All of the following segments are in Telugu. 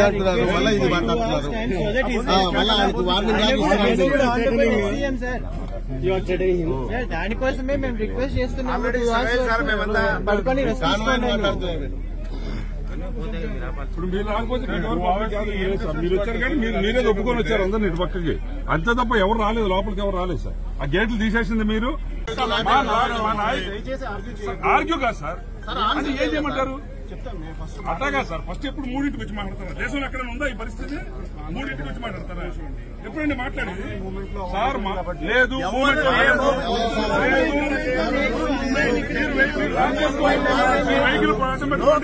మాట్లాడుతున్నారు మళ్ళీ ఇది మాట్లాడుతున్నారు ఆ, మళ్ళీ ఆయనకు వార్నింగ్ లాగా ఇస్తున్నారు దానికోసమే మేము రిక్వెస్ట్ చేస్తున్నాము ఆల్రెడీ Two hours సరే సార్, మేమంతా పడుకొని rest కాన్వాయ్ తీసుకోండి. మాట్లాడుతున్నారు ఇప్పుడు మీరు రాకపోతే మీకు ఎవరు పబ్లిక్ కాదు, మీరే సార్. మీరు వచ్చారు కానీ మీరు మీరే ఒప్పుకొని వచ్చారు అందరిని ఇటు పక్కకి అంతే తప్ప ఎవరు రాలేదు లోపలికి ఎవరు రాలేదు సార్ ఆ గేట్లు తీసేసింది మీరు మా నాయ- మా నాయ- ఆర్గ్యూ కాదు సార్ అది ఏం చేయమంటారు అట్టాగా సార్ ఫస్ట్ ఎప్పుడు మూడింటికి వచ్చి మాట్లాడతారా దేశంలో ఎక్కడ ఉందా ఈ పరిస్థితి మూడింటికి వచ్చి మాట్లాడతారా ఎప్పుడండి మాట్లాడేది సార్ మా- లేదు మూమెంట్ లో లేదు. లేదు. మీరు వెహికల్ రాన్ చేసుకోండి. మీ వెహికల్ పక్కన పెట్టుకోండి.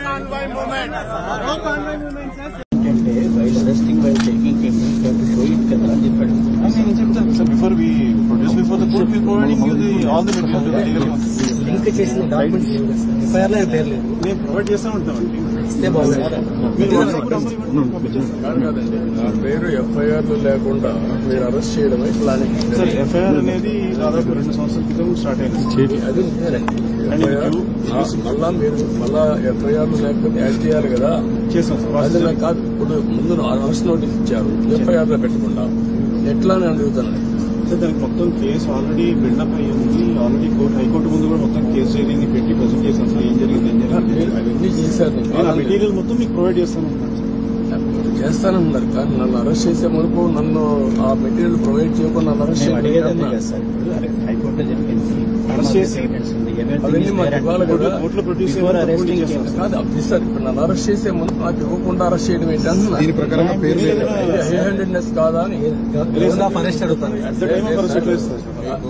No convoy movement, sir. అంటే while arresting while taking show it కదా అని చెప్పాడు నేను చెప్తాను sir before we produce before the court will providing you the all the material link చేసిన డాక్యుమెంట్స్ ఎఫ్ఐఆర్ లో పేరు లేదు నేను ప్రొవైడ్ చేస్తూ ఉంటామండి ఇస్తే బాగుంది మీరు వాట్సాప్ నెంబర్ ఇవ్వండి, పంపించేస్తాను. కాదు కాదండి నా పేరు ఎఫ్ఐఆర్ లేకుండా మీరు అరెస్ట్ చేయడమే ప్లానింగ్ సార్ ఎఫ్ఐఆర్ అనేది దాదాపు రెండు సంవత్సరాల క్రితం స్టార్ట్ అయింది అది నిజమేనండి ఎఫ్ఐఆర్ మళ్ళా మీరు మళ్ళా ఎఫ్ఐఆర్ లేకపోతే యాడ్ చేయాలి కదా చేస్తాం సార్ అది ప్రాసెస్ నాకు కాదు ఇప్పుడు ముందు అరెస్ట్ నోటీస్ ఇచ్చారు ఎఫ్ఐఆర్ లో పెట్టకుండా ఎట్లా అని అడుగుతాను సార్ దానికి మొత్తం కేసు ఆల్రెడీ బిల్డప్ అయ్యి ఉంది ఆల్రెడీ కోర్టు హైకోర్టు ముందు కూడా మొత్తం కేసు జరిగింది పెట్టి ప్రజెంట్ చేశాను సార్ ఏం జరిగింది ఏం జరిగింది మీరు అవన్నీ చేశారు నేను నేను ఆ కాదనలేదు. మెటీరియల్ మొత్తం మీకు ప్రొవైడ్ చేస్తాను చేస్తానన్నారు కానీ నన్ను అరెస్ట్ చేసే వరకు నన్ను ఆ మెటీరియల్ ప్రొవైడ్ చేయకుండా నన్ను అరెస్ట్ మేము అడిగేది అదే చేయకుండా కదా సార్ ఇప్పుడు అరే హైకోర్టు జరిగింది అరెస్ట్ చేసి అవన్నీ మాకు ఇవ్వాలి కదా కోర్టులో ప్రొడ్యూస్ బిఫోర్ అరెస్టింగ్ కాదు అది సార్ ఇప్పుడు నన్ను అరెస్ట్ చేసే ముందు నాకు ఇవ్వకుండా అరెస్ట్ చేయడం ఏంటంటే దీని ప్రకారంగా పేరు లేదు. హై హ్యాండెడ్నెస్ కాదా అని అరెస్ట్ అడుగుతాను at the time of arrest లేదు సార్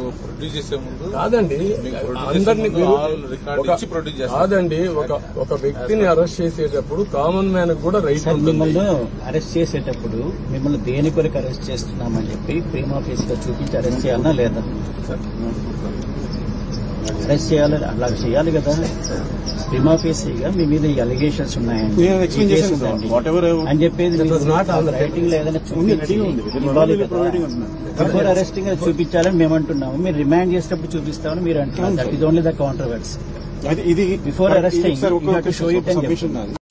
కాదండి అందరినీ మీరు ఒక- కాదండి ఒక ఒక వ్యక్తిని అరెస్ట్ చేసేటప్పుడు కామన్ మ్యాన్ కూడా రైట్ సార్ ఉంటుంది మిమ్మల్ని అరెస్ట్ చేసేటప్పుడు మిమ్మల్ని దేని కొరకు అరెస్ట్ చేస్తున్నామని చెప్పి ప్రేమ ఆఫీస్ గా చూపించి అరెస్ట్ చేయాలన్నా లేదా అరెస్ట్ చేయాలి అలా చేయాలి కదా ప్రేమ గా మీ మీద ఈ అలిగేషన్స్ ఉన్నాయండి నేను explain ఈ కేసు చేశాను సార్. ఉందండి. Whatever I- అని చెప్పేది నాట్ ఆన్ రైటింగ్ లో ఏదైనా ఉంది, చూపించి reading ఉంది. Within ఇవ్వాలి one కదా. providing ఉంది. బిఫోర్ అరెస్టింగ్ చూపించాలని మేము అంటున్నాము మీరు రిమాండ్ చేసేటప్పుడు చూపిస్తామని మీరు అంటున్నారు that is only the controversy అది ఇది Before arresting, sir you have to show it and submission నాది